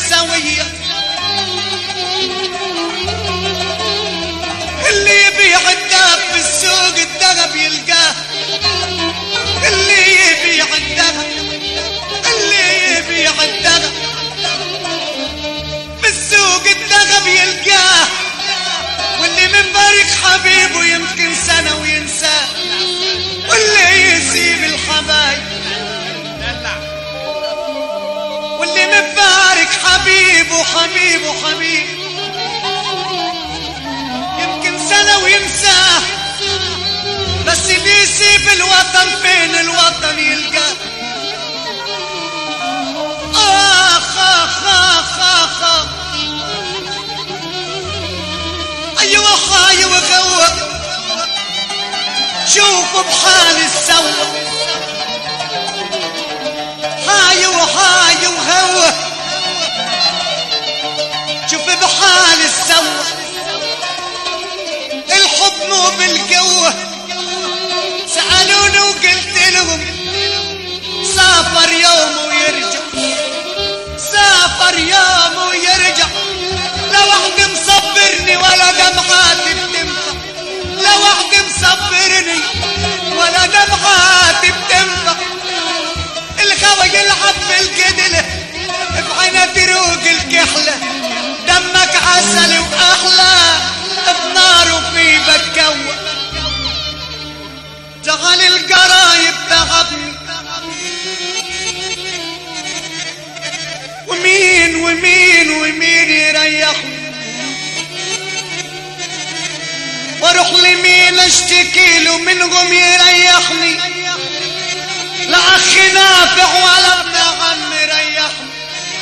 سوية اللي يبيع الدهب في السوق الدهب يلقاه اللي يبيع الدهب اللي يبيع الدهب في السوق الدهب يلقاه واللي من بارك حبيبه يمكن سنة وينساه واللي يسيب الحبايب واللي من بارك حبيبه حبيبه حبيب يمكن سنة وينساه بس اللي يسيب الوطن فين الوطن يلقاه آخ آخ آخ آخ آخ أيوة حاي وغوى شوفوا بحال السوى حاي وحاي وهوى شوف بحال السوى الحب مو بالقوة سألوني وقلت لهم سافر يوم ويرجع سافر يوم ويرجع لا واحد مصبرني ولا دمعاتي بتنفع لا واحد مصبرني ولا دمعاتي بتنفع الغوى يلعب في الجدلة في عينها تروق الكحلة دمك عسل وأحلى بنار وفي بتكوى تعال القرايب تعبني ومين ومين ومين يريحني واروح لمين اشتكي له منهم يريحني لا اخ نافع ولا ابن عم ريحني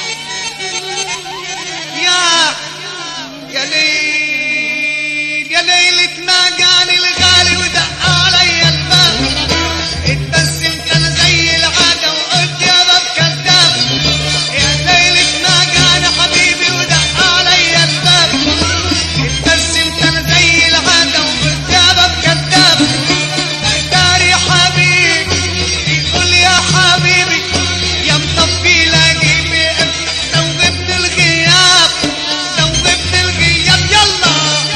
يا يا ليل يا ليلة ما قال الغالي ودق علي الباب اتبسم كان زي العادة وقلت يا باب كذاب يا ليلة ما قال حبيبي ودق علي الباب اتبسم كان زي العادة وقلت يا باب كذاب داري حبيبي يقول يا حبيبي يا مطفي لاقيني دوبني الغياب دوبني الغياب يلا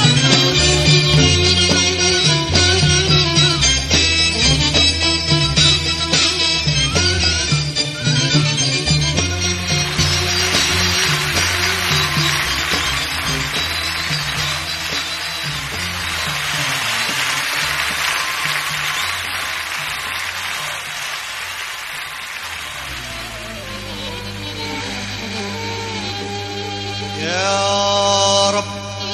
يا رب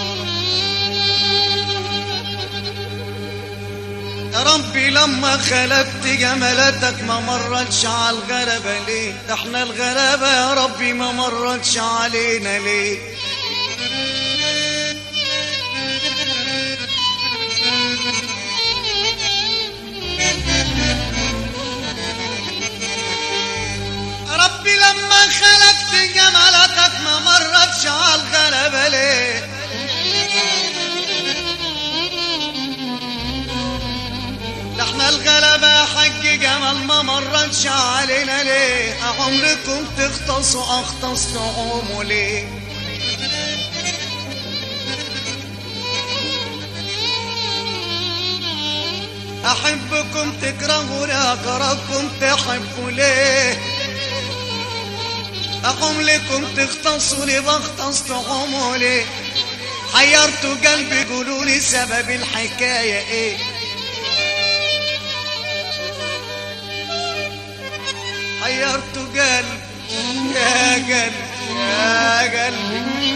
يا ربي لما خلقت جمالتك ما مرتش على الغلبة ليه ده احنا الغلبة يا ربي ما مرتش علينا ليه يا ربي لما خلقت جمالتك ما مرتش على الغلبة ليه ده احنا الغلبة حق جمال ما مرتش علينا ليه عمركم تختصوا اختص تعوموا ليه احبكم تكرهوا لا اكرهكم تحبوا ليه اقوم لكم تختصوا لي بختص تعوموا ليه حيرتوا قلبي قولوا لي سبب الحكايه ايه حيرت قلبي يا قلبي يا قلبي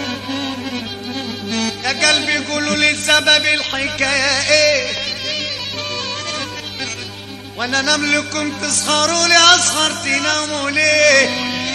يا قلبي قولوا لي سبب الحكاية ايه وانا نملكم تسهروا لي اسهر تناموا ليه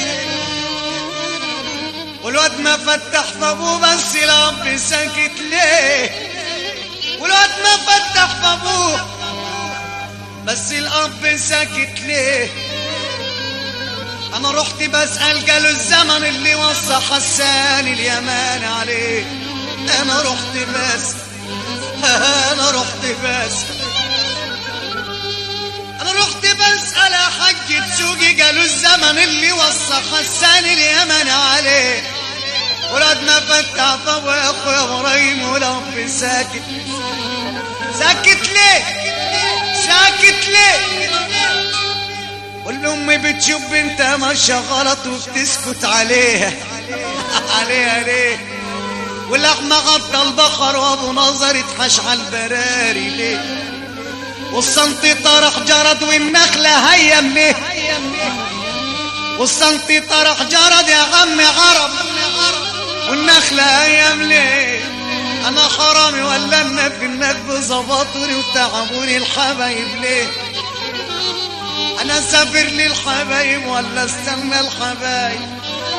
والواد ما فتح بابوه بس الاب ساكت ليه والواد ما فتح بابوه بس الاب ساكت ليه انا رحت بسأل قالوا الزمن اللي وصى حسان اليمان عليه انا رحت بس انا رحت بس انا رحت بسأل يا حج تسوقي قالوا الزمن اللي وصى حسان اليمن عليه ولادنا فتح طب يا اخويا ابراهيم ولو ساكت ساكت ليه ساكت ليه والام بتشوف بنتها ماشيه غلط وبتسكت عليها عليها ليه واللحمه غطى البقر وابو نظر اتحش على البراري ليه والصنطي طرح جرد والنخله هيم ليه والصنطي طرح جرد يا عم عرب والنخله هيم ليه انا حرامي ولا النبي النبي ظبطوني وتعبوني الحبايب ليه انا سافر للحبايب ولا استنى الحبايب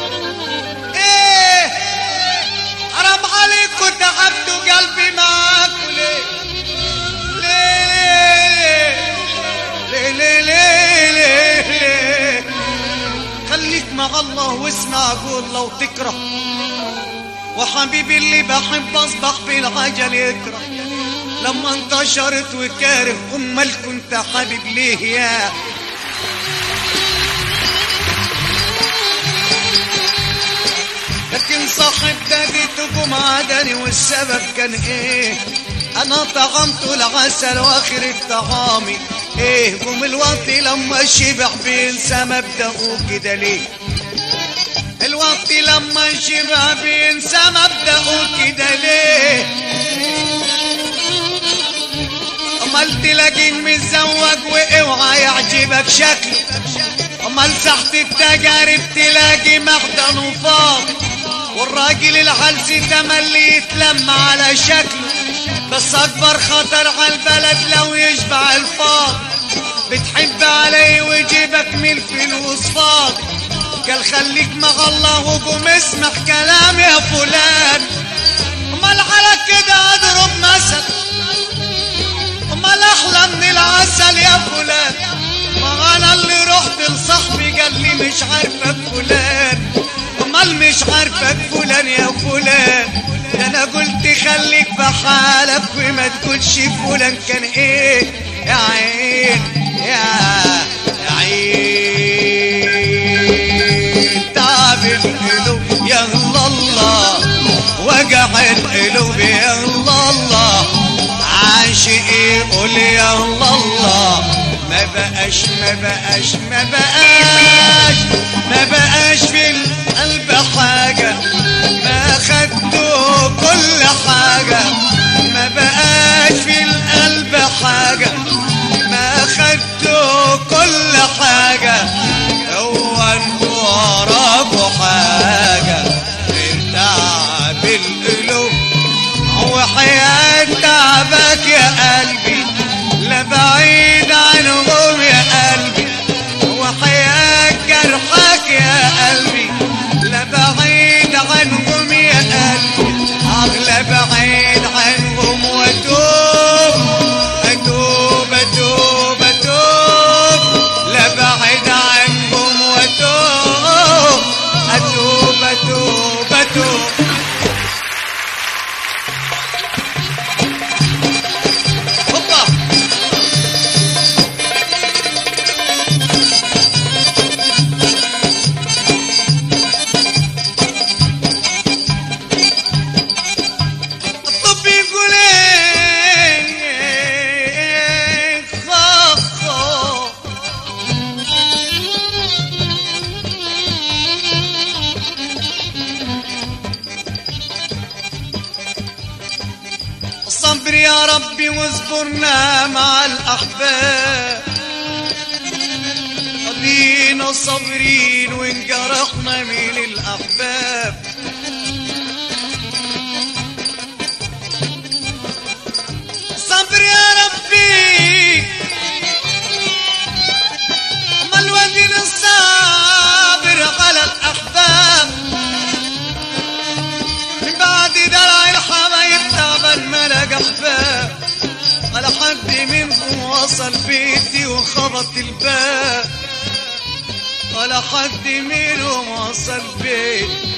ايه حرام عليكم تعبتوا قلبي معاكم ليه ليه ليه ليه ليه ليه ليه خليك مع الله واسمع قول لو تكره وحبيبي اللي بحب اصبح في العجل يكره لما انتشرت وكاره امال كنت حبيب ليه يا لكن صاحب ده جيتكم عدني والسبب كان ايه انا طعمت العسل واخر طعامي ايه قوم الوقت لما شبع بينسى مبدأه كده ليه الوقت لما شبع بينسى مبدأه كده ليه امال تلاقي متزوج واوعى يعجبك شكله امال ساحة التجارب تلاقي محضن وفاضي والراجل الحلسي تملي يتلم على شكله بس اكبر خطر على البلد لو يشبع الفاضي بتحب عليه ويجيبك من الفلوس فاضي قال خليك مع الله وقوم اسمع كلام يا فلان امال على كده اضرب مثل امال احلى من العسل يا فلان ما انا اللي رحت لصاحبي قال لي مش عارفك فلان امال مش عارفك فلان يا فلان ده انا قلت خليك في حالك وما تقولش فلان كان ايه يا عين يا عين تعب القلوب يا الله وجع القلوب يا الله عاشق يقول يا الله ما بقاش ما بقاش ما بقاش ما بقاش في القلب حاجة ما خدته كل حاجة ما بقاش في القلب حاجة ما خدته كل حاجة هو انتوا وراكوا حاجة ارتاع بالقلوب وحياة تعبك يا قلبي لا بعيد عنهم يا قلبي وحياة جرحك يا قلبي لا بعيد عنهم يا قلبي أغلى بعيد عنهم وأتوب أتوب أتوب أتوب لا بعيد عنهم وأتوب أتوب أتوب أتوب هوبا الطب يقول ايه خخ الصبر يا ربي واصبرنا مع الأحباب خلينا صابرين وانجرحنا من الأحباب صبر يا ربي ما الوزن الصابر على الأحباب من بعد درع الحبايب تعبان ملك أحباب ولا حد منكم وصل بيتي وخبط الباب ولا حد منهم وصل بيتي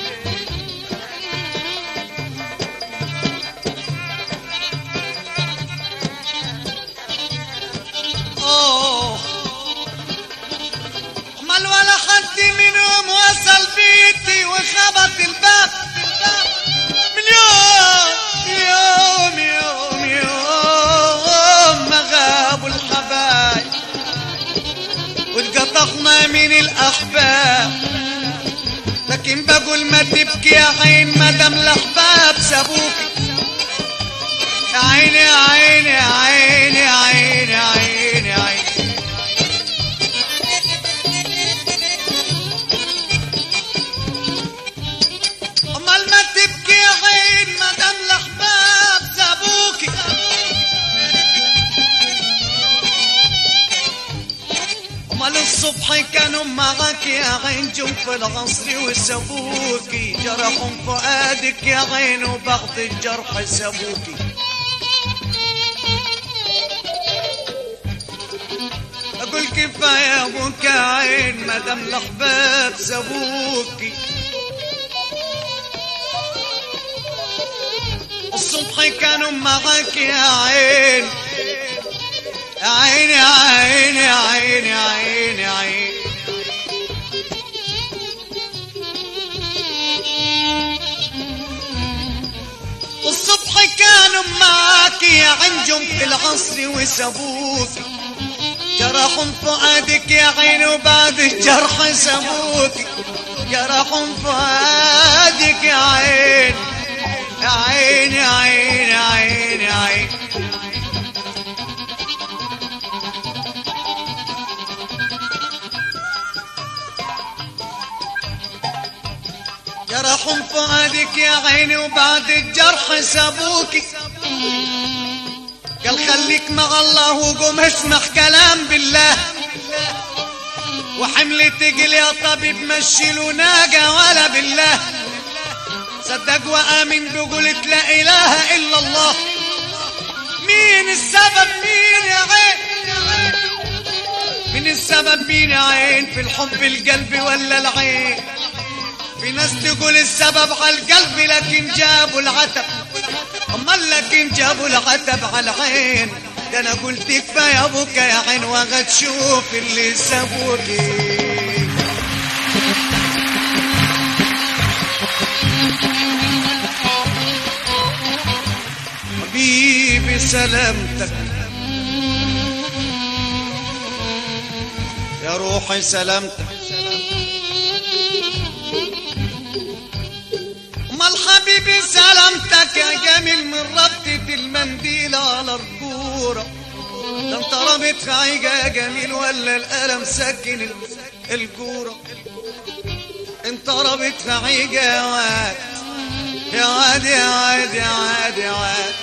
آه بقول ما تبكي يا عين مدام الاحباب سابوك يا عيني يا عيني يا عيني يا عيني يا عيني يا عيني امال ما تبكي يا عين مدام الاحباب سابوكي امال الصبح كانوا معاك يا عين جم في العصر وسابوكي جرحهم فؤادك يا عين وبعد الجرح سابوكي اقول كفايه ابوك يا عين مدام الاحباب سابوكي الصبح كانوا معاك يا عين يا عين يا عين يا عين يا عين يا عين الصبح كانوا معاك يا عنجم في العصر وسابوك جرحهم فؤادك يا عين وبعد الجرح سابوك جرحهم فؤادك يا عين يا عين يا عين يا عين يا عين جرحهم فؤادك يا عيني وبعد الجرح سابوكي قال خليك مع الله وقوم اسمع كلام بالله وحمل تقل يا طبيب مشي له ناقة ولا بالله صدق وآمن بقولت لا إله إلا الله مين السبب مين يا عين مين السبب مين يا عين في الحب القلب ولا العين في ناس تقول السبب على القلب لكن جابوا العتب امال لكن جابوا العتب على العين ده انا قلت كفايه ابوك يا عين وغد شوف اللي سابوكي حبيبي سلامتك يا روحي سلامتك امال حبيبي سلامتك يا جميل من ربطة المنديل على الكورة ده انت رابط عيجة يا جميل ولا القلم سكن ال- الكورة انت رابط عيجة يا واد يا واد يا واد يا واد يا واد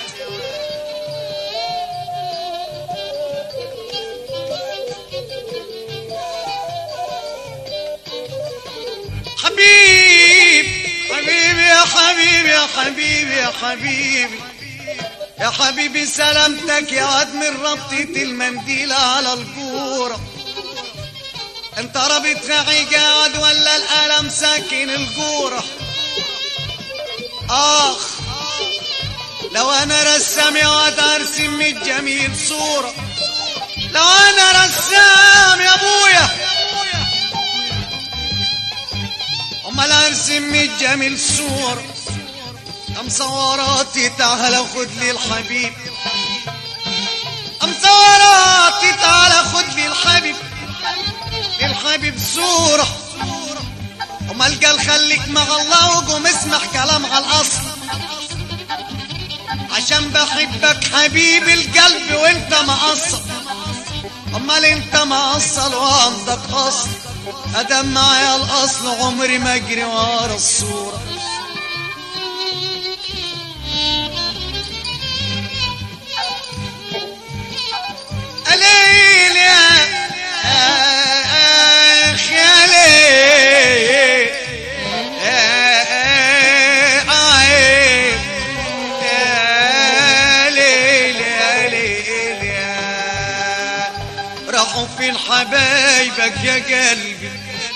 حبيب حبيبي يا حبيبي يا حبيبي يا حبيبي يا حبيبي سلامتك يا واد من ربطة المنديل على الكورة انت رابط عقاد ولا الألم ساكن الكورة اخ لو انا رسام يا واد ارسم من الجميل صورة لو انا رسام يا ابويا امال ارسم من الجميل صورة ام صوراتي تعال خد لي الحبيب ام صوراتي تعال خد لي الحبيب الحبيب صورة امال قال خليك مع الله وقوم اسمع كلام على الاصل عشان بحبك حبيب القلب وانت مقصر امال انت مقصر وعندك اصل ادم معايا الاصل عمري ما اجري ورا الصوره قليل يا اخ يا ليل يا عين يا ليل يا ليل يا راحوا فين حبايبك يا قلبي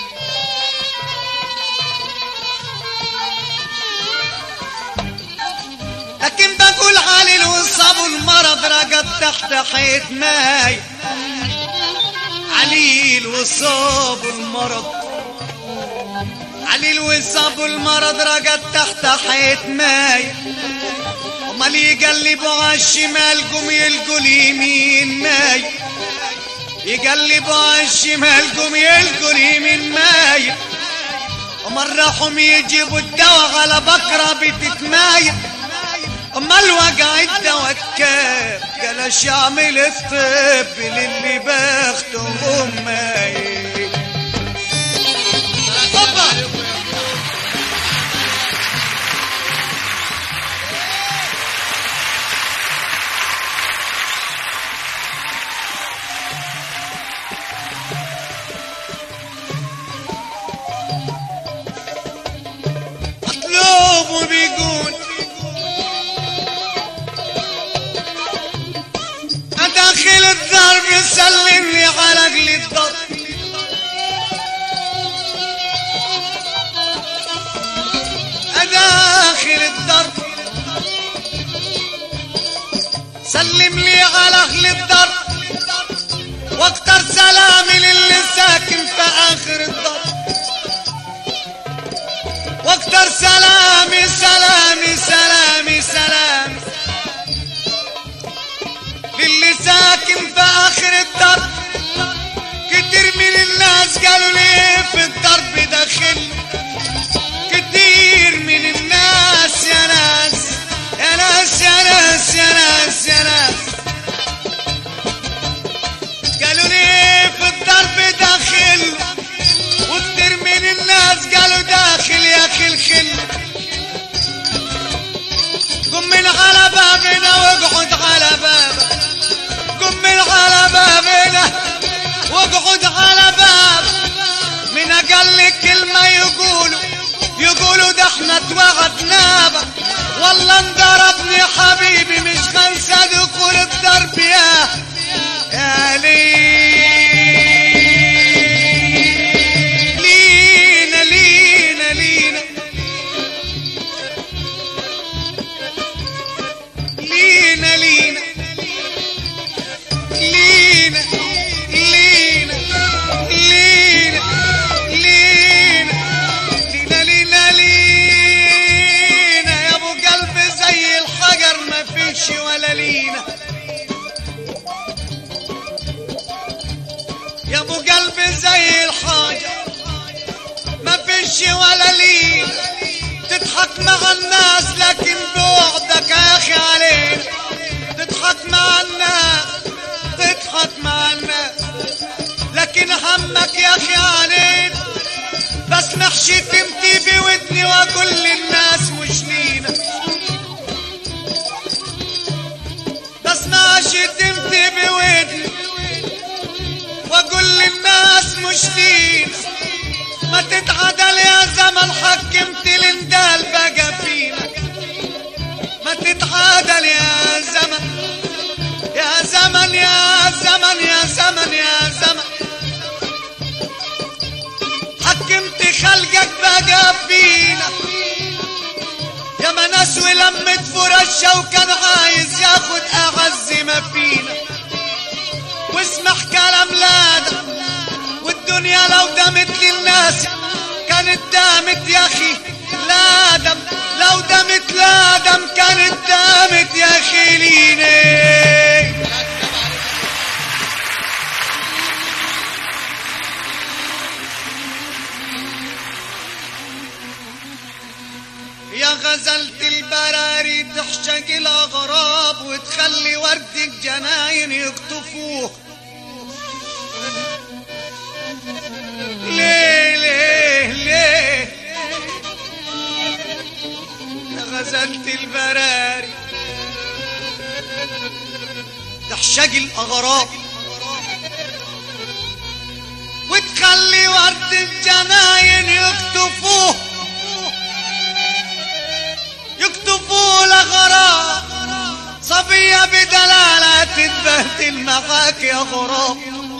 لكن بقول علي الوصاب والمرض رقد تحت حيط ماي علي الوصاب والمرض علي الوصاب والمرض رقد تحت حيط ماي امال يقلبوا على الشمال قوم يلقوا اليمين ماي يقلبوا على الشمال قوم يلقوا اليمين ماي ومرحهم يجيبوا الدواء على بكرة بتتمايل اما الوجع الدواء كاب جلاش يعمل الطب للي بختهم مايل مطلوب وبيقول ادخل الضرب سلمني على اجل الضرب اداخل الضرب سلم لي على اهل الضرب واكتر سلامي للي ساكن في اخر الضرب واكتر سلامي سلامي سلامي سلامي للي ساكن في اخر الدرب كتير من الناس قالوا لي في الضرب داخل كتير من الناس يا ناس يا ناس يا ناس يا ناس يا ناس قالوا لي في الضرب داخل وكتير من الناس قالوا داخل يا اخي الخل قم من على بابنا واقعد على بابك قم من على بابنا واقعد على باب من اقل كلمة يقولوا يقولوا ده احنا اتوعدنا بك والله انضربني حبيبي مش خمسة دخول الضرب يا يا لينا لينا لينا لينا لينا لينا لينا لينا لينا لينا لينا لينا يا ابو قلب زي الحجر ما فيش ولا لينا يا ابو قلب زي الحجر ما فيش ولا لينا تضحك مع الناس لكن بعدك يا اخي علينا تضحك مع الناس تضحك مع الناس لكن همك يا اخي علينا بسمع شتمتي بودني واقول للناس وش لينا بسمع شتمتي بودني واقول للناس مش لينا ما تتعدل يا زمن حكمت الاندال بقى فينا ما تتعادل يا زمن يا زمن يا زمن يا زمن يا زمن حكمت خلقك بقى فينا يا ما ناس ولمت فرشة وكان عايز ياخد أعز ما فينا واسمح كلام لادا والدنيا لو دامت للناس كانت دامت يا اخي لا دم لو دامت لا دم كانت دامت يا اخي ليني يا غزلة البراري تحشق الأغراب وتخلي وردك جناين يقطفوه ليه ليه ليه يا غزلة البراري تحشق الأغراب وتخلي ورد الجناين يقطفوه يكتبوا لغراب صبية بدلالة تتبهدل معاك يا غراب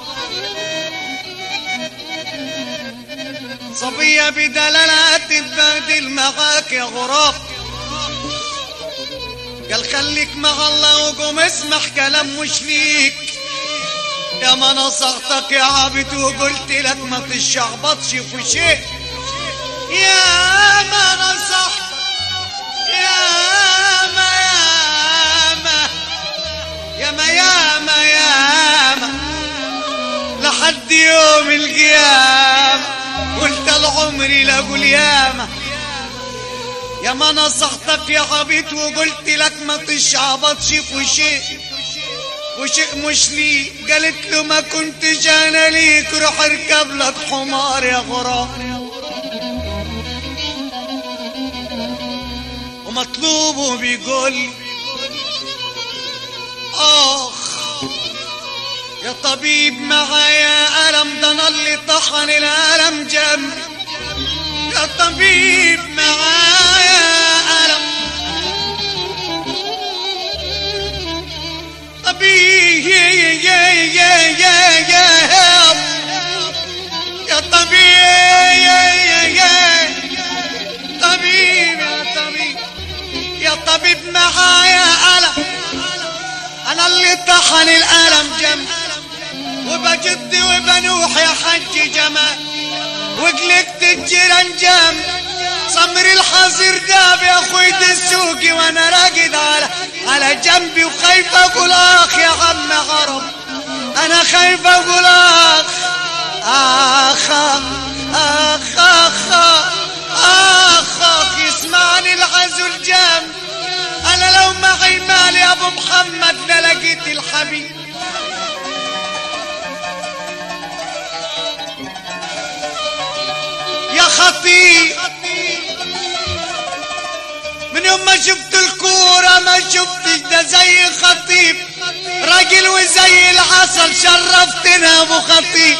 صبية بدلالة تتبهدل معاك يا غراب قال خليك مع الله وقوم اسمح كلام مش ليك يا ما نصحتك يا عبد وقلت لك ما تشعبطش في شيء يا ما نصحتك يا ما يا ما يا ما يا ما يا ما لحد يوم القيامة قلت العمر الليل اقول ياما يا ما نصحتك يا عبيط وقلت لك ما تشعبطش في شيء وشيء مش لي قالت له ما كنتش انا ليك روح اركب لك حمار يا غرام ومطلوبه بيقول اخ يا طبيب معايا ألم ده أنا اللي طحن الألم جنبي يا طبيب معايا ألم طبيب يا يا يا يا يا يا طبيب يا يا يا طبيب يا طبيب يا طبيب معايا ألم أنا اللي طحن الألم جنبي وبجد وبنوح يا حج جمال وقلقت الجيران جنب صمر الحصير داب يا اخوي السوقي وانا راقد على على جنبي وخايف اقول اخ يا عم غرب انا خايف اقول اخ اخ اخ اخ اخ اخ يسمعني العزل جنب انا لو معي مال يا ابو محمد للقيت الحبيب يا خطيب من يوم ما شفت الكورة ما شفتش ده زي خطيب راجل وزي العسل شرفتنا ابو خطيب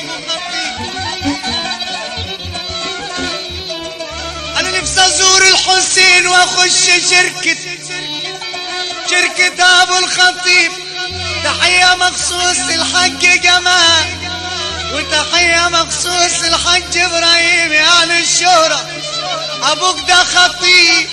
انا نفسي ازور الحسين واخش شركة شركة ابو الخطيب تحية مخصوص للحج جمال وتحية مخصوص الحج ابراهيم يعني الشهرة ابوك ده خطيب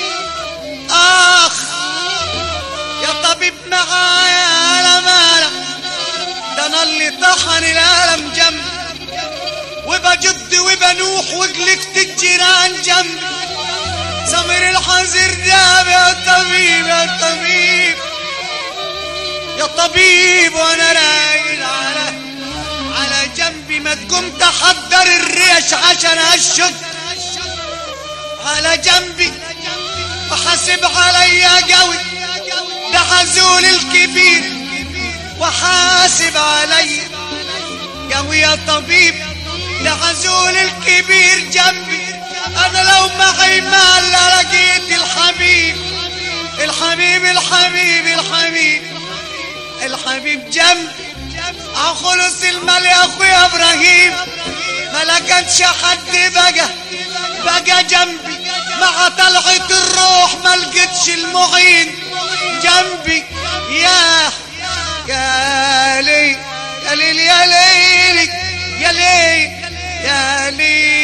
اخ يا طبيب معايا الامانة ده انا اللي طحن الالم جنبي وبجد وبنوح وقلقت الجيران جنبي سمر الحزر داب يا طبيب يا طبيب يا طبيب وانا رايد على على جنبي ما تقوم تحضر الريش عشان اشك على جنبي وحاسب عليا قوي ده حزول الكبير وحاسب علي قوي يا طبيب ده حزول الكبير جنبي انا لو معي مال لقيت الحبيب الحبيب الحبيب الحبيب الحبيب جنبي خلص المال يا اخويا ابراهيم ما لقيتش حد بقى بقى جنبي مع طلعة الروح ما لقيتش المعين جنبي يا يا لي يا ليل يا ليل يا ليل يا ليل